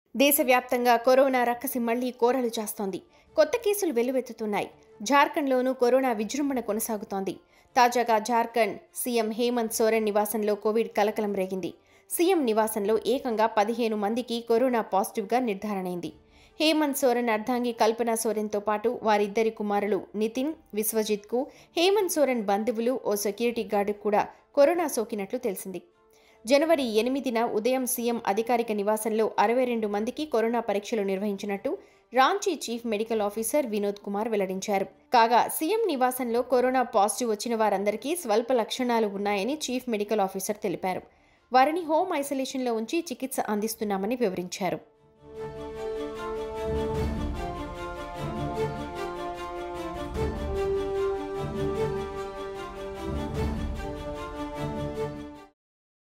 దేశవ్యాప్తంగా కరోనా రక్కసి మళ్లీ కోరలు చేస్తోంది కొత్త కేసులు వెల్లువెత్తుతున్నాయి జార్ఖండ్లోనూ కరోనా విజృంభణ కొనసాగుతోంది తాజాగా జార్ఖండ్ సీఎం హేమంత్ సోరెన్ నివాసంలో కోవిడ్ కలకలం రేగింది సీఎం నివాసంలో ఏకంగా పదిహేను మందికి కరోనా పాజిటివ్గా నిర్ధారణైంది హేమంత్ సోరెన్ అర్ధాంగి కల్పన సోరెన్తో పాటు వారిద్దరి కుమారులు నితిన్ విశ్వజిత్కు హేమంత్ సోరెన్ బంధువులు ఓ సెక్యూరిటీ గార్డుకు కూడా కరోనా సోకినట్లు తెలిసింది జనవరి ఎనిమిదిన ఉదయం సీఎం అధికారిక నివాసంలో అరవై రెండు మందికి కరోనా పరీక్షలు నిర్వహించినట్టు Ranchi chief medical officer Vinod Kumar వెల్లడించారు కాగా సీఎం నివాసంలో కరోనా పాజిటివ్ వచ్చిన వారందరికీ స్వల్ప లక్షణాలు ఉన్నాయని చీఫ్ మెడికల్ ఆఫీసర్ తెలిపారు వారిని హోమ్ ఐసోలేషన్లో ఉంచి చికిత్స అందిస్తున్నామని వివరించారు